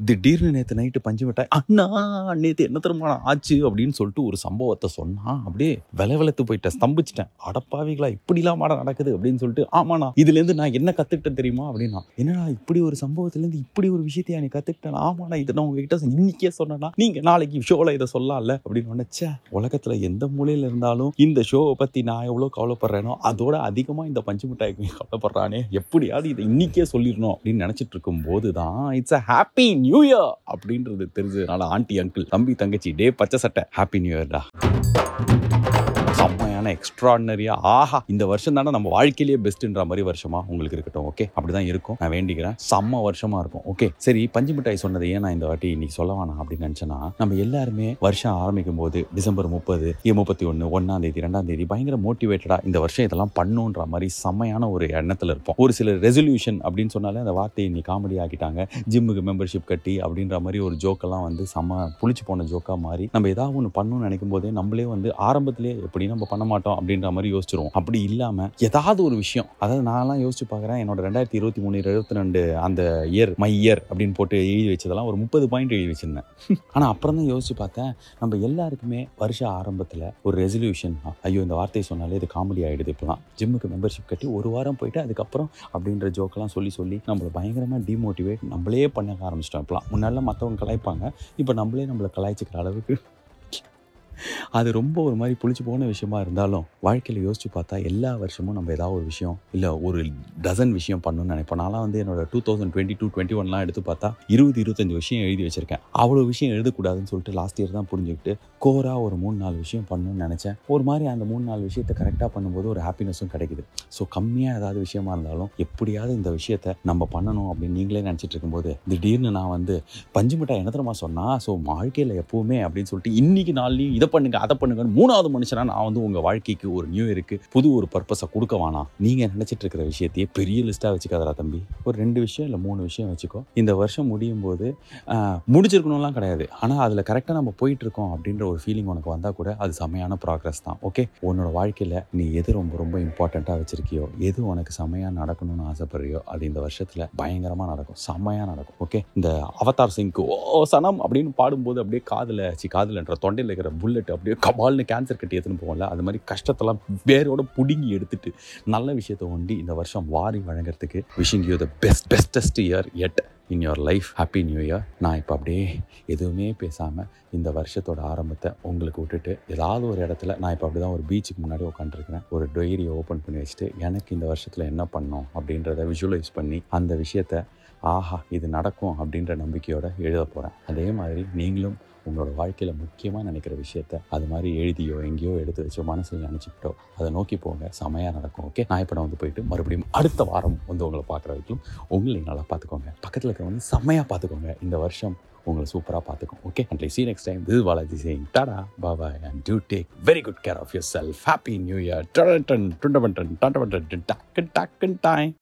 திடீர்னு நேற்று நைட்டு பஞ்சு மிட்டாய் அண்ணா நேற்று என்ன திருமணம் ஆச்சு அப்படின்னு சொல்லிட்டு ஒரு சம்பவத்தை சொன்னா அப்படியே விலை வெளுத்து போயிட்டேன் ஸ்தம்பிச்சிட்டேன் அடப்பாவிகளா இப்படிலாம் மாட நடக்குது அப்படின்னு சொல்லிட்டு ஆமாண்ணா இதுலேருந்து நான் என்ன கற்றுக்கிட்டேன் தெரியுமா அப்படின்னா என்னடா இப்படி ஒரு சம்பவத்துலேருந்து இப்படி ஒரு விஷயத்தையா நீ கற்றுக்கிட்டேன் ஆமாண்ணா இதை நான் உங்ககிட்ட இன்னைக்கே சொன்னேன்னா நீங்கள் நாளைக்கு ஷோவில் இதை சொல்லலாம்ல அப்படின்னு நினச்சே உலகத்தில் எந்த மூலையில் இருந்தாலும் இந்த ஷோவை பற்றி நான் எவ்வளோ கவலைப்படுறேனோ அதோட அதிகமாக இந்த பஞ்சு மிட்டாய்க்கு கவலைப்படுறானே எப்படியாவது இதை இன்னைக்கே சொல்லிடணும் அப்படின்னு நினச்சிட்டு இருக்கும் போது தான் it's a happy new year அப்படின்றது தெரிஞ்சதுனால ஆண்டி அங்கிள் தம்பி தங்கச்சி டே பச்சை சட்டை ஹாப்பி நியூ இயர்டா செம்மையான எக்ஸ்ட்ராடினரியா ஆஹா இந்த வருஷம் தானே நம்ம வாழ்க்கையிலேயே பெஸ்ட்ன்ற மாதிரி வருஷமா உங்களுக்கு இருக்கட்டும் ஓகே அப்படிதான் இருக்கும் நான் வேண்டிக்கிறேன் செம்ம வருஷமா இருக்கும் ஓகே சரி பஞ்சு மிட்டாய் சொன்னதை ஏன் நான் இந்த வாட்டி இன்னைக்கு சொல்ல வேணாம் அப்படின்னு நினைச்சேன்னா நம்ம எல்லாருமே வருஷம் ஆரம்பிக்கும் போது டிசம்பர் முப்பது முப்பத்தி ஒன்று ஒன்னாம் தேதி ரெண்டாம் தேதி பயங்கர மோட்டிவேட்டடா இந்த வருஷம் இதெல்லாம் பண்ணுன்ற மாதிரி செம்மையான ஒரு எண்ணத்துல இருப்போம் ஒரு சில ரெசல்யூஷன் அப்படின்னு சொன்னாலே அந்த வார்த்தையை இன்னைக்கு காமெடி ஆக்கிட்டாங்க ஜிம்முக்கு மெம்பர்ஷிப் கட்டி அப்படின்ற மாதிரி ஒரு ஜோக்கெல்லாம் வந்து செம்ம புளிச்சு போன ஜோக்கா மாறி நம்ம ஏதாவது ஒன்று பண்ணணும்னு நினைக்கும் போதே நம்மளே வந்து ஆரம்பத்திலே எப்படி நம்ம பண்ண மாட்டோம் அப்படின்ற மாதிரி யோசிச்சிருவோம் அப்படி இல்லாம ஏதாவது ஒரு விஷயம் அதாவது நான்லாம் யோசிச்சு பார்க்குறேன் என்னோட ரெண்டாயிரத்தி இருபத்தி மூணு இருபத்தி ரெண்டு அந்த இயர் மை இயர் அப்படின்னு போட்டு எழுதி வச்சதெல்லாம் ஒரு முப்பது பாயிண்ட் எழுதி வச்சிருந்தேன் ஆனால் அப்புறம் தான் யோசிச்சு பார்த்தேன் நம்ம எல்லாருக்குமே வருஷ ஆரம்பத்தில் ஒரு ரெசல்யூஷன் ஐயோ இந்த வார்த்தையை சொன்னாலே இது காமெடி ஆகிடுது இப்போலாம் ஜிம்முக்கு மெம்பர்ஷிப் கட்டி ஒரு வாரம் போயிட்டு அதுக்கப்புறம் அப்படின்ற ஜோக்கெல்லாம் சொல்லி சொல்லி நம்மளை பயங்கரமாக டிமோட்டிவேட் நம்மளே பண்ண ஆரம்பிச்சிட்டோம் இப்போலாம் முன்னாடிலாம் மற்றவங்க கலாய்ப்பாங்க இப்போ நம்மளே நம்மளை கலாய்ச்சிக்கிற அளவுக்கு அது ரொம்ப ஒரு மாதிரி புளிச்சு போன விஷயமா இருந்தாலும் வாழ்க்கையில் யோசிச்சு பார்த்தா எல்லா வருஷமும் நம்ம ஏதாவது ஒரு விஷயம் இல்லை ஒரு டசன் விஷயம் பண்ணணும்னு நினைப்போம் நான்லாம் வந்து என்னோட two thousand twenty two twenty ஒன்லாம் எடுத்து பார்த்தா இருபது இருபத்தஞ்சு விஷயம் எழுதி வச்சிருக்கேன் அவ்வளோ விஷயம் எழுதக்கூடாதுன்னு சொல்லிட்டு லாஸ்ட் இயர் தான் புரிஞ்சுக்கிட்டு கோராக ஒரு மூணு நாலு விஷயம் பண்ணணும்னு நினச்சேன் ஒரு மாதிரி அந்த மூணு நாலு விஷயத்தை கரெக்டாக பண்ணும்போது ஒரு ஹாப்பினஸும் கிடைக்குது ஸோ கம்மியாக ஏதாவது விஷயமா இருந்தாலும் எப்படியாவது இந்த விஷயத்த நம்ம பண்ணணும் அப்படின்னு நீங்களே நினச்சிட்டு இருக்கும்போது திடீர்னு நான் வந்து பஞ்சு மிட்டாய் என்ன தெரியுமா சொன்னா ஸோ வாழ்க்கையில் எப்பவுமே அப்படின்னு சொல்லிட்டு இன்னைக்கு நாள்லையும் இதை பண்ணுங்க அதை பண்ணுங்கன்னு மூணாவது மனுஷனா நான் வந்து உங்கள் வாழ்க்கைக்கு ஒரு நியூ இயருக்கு புது ஒரு பர்பஸை கொடுக்க வேணாம் நீங்கள் நினச்சிட்டு இருக்கிற விஷயத்தையே பெரிய லிஸ்ட்டாக வச்சுக்காதரா தம்பி ஒரு ரெண்டு விஷயம் இல்லை மூணு விஷயம் வச்சுக்கோ இந்த வருஷம் முடியும் போது ஆஹ், முடிச்சிருக்கணும்லாம் கிடையாது ஆனால் அதில் கரெக்டாக நம்ம போயிட்டு இருக்கோம் அப்படின்ற ஒரு ஃபீலிங் உனக்கு வந்தால் கூட அது செமையான ப்ராக்ரஸ் தான் ஓகே உன்னோட வாழ்க்கையில் நீ எது ரொம்ப ரொம்ப இம்பார்ட்டண்ட்டாக வச்சிருக்கியோ எது உனக்கு செமையாக நடக்கணும்னு ஆசைப்படுறியோ அது இந்த வருஷத்தில் பயங்கரமாக நடக்கும் செம்மையாக நடக்கும் ஓகே இந்த அவதார் சிங்க்கு ஓ சனம் அப்படின்னு பாடும்போது அப்படியே காதில் சி காதில்ன்ற தொண்டையில் இருக்கிற புல்லட் அப்படியே கபால்னு கேன்சர் கட்டி எடுத்துன்னு போகல அது மாதிரி கஷ்டத்தெல்லாம் வேரோட புடுங்கி எடுத்துட்டு நல்ல விஷயத்தை ஒண்டி இந்த வருஷம் வாரி வழங்குறதுக்கு wishing you the best bestest year ahead in your life happy new year நான் இப்போ அப்படியே எதுவுமே பேசாமல் இந்த வருஷத்தோட ஆரம்பத்தை உங்களுக்கு விட்டுட்டு ஏதாவது ஒரு இடத்துல நான் இப்போ அப்படி தான் ஒரு பீச்சுக்கு முன்னாடி உட்காந்துருக்கிறேன் ஒரு டைரியை ஓப்பன் பண்ணி வச்சுட்டு எனக்கு இந்த வருஷத்தில் என்ன பண்ணணும் அப்படின்றத விஷுவலைஸ் பண்ணி அந்த விஷயத்த ஆஹா இது நடக்கும் அப்படின்ற நம்பிக்கையோட எழுத போகிறேன் அதே மாதிரி நீங்களும் உங்களோட வாழ்க்கையில் முக்கியமாக நினைக்கிற விஷயத்த அது மாதிரி எழுதியோ எங்கேயோ எடுத்து வச்சோ மனசில் நினச்சிக்கிட்டோ அதை நோக்கி போங்க செமையாக நடக்கும் ஓகே நான் இப்போ நான் வந்து போயிட்டு மறுபடியும் அடுத்த வாரம் வந்து உங்களை பார்க்குற வரைக்கும் உங்களை நல்லா பார்த்துக்கோங்க பக்கத்தில் இருக்கிறவங்க செம்மையாக பார்த்துக்கோங்க இந்த வருஷம் உங்களை சூப்பராக பார்த்துக்கும் okay and see next time this Balaji saying tata bye bye and do take very good care of your self happy new year டன் டன் டுண்டபன் டன் டன் டன் டன் டக்கன் டக்கன் டைம்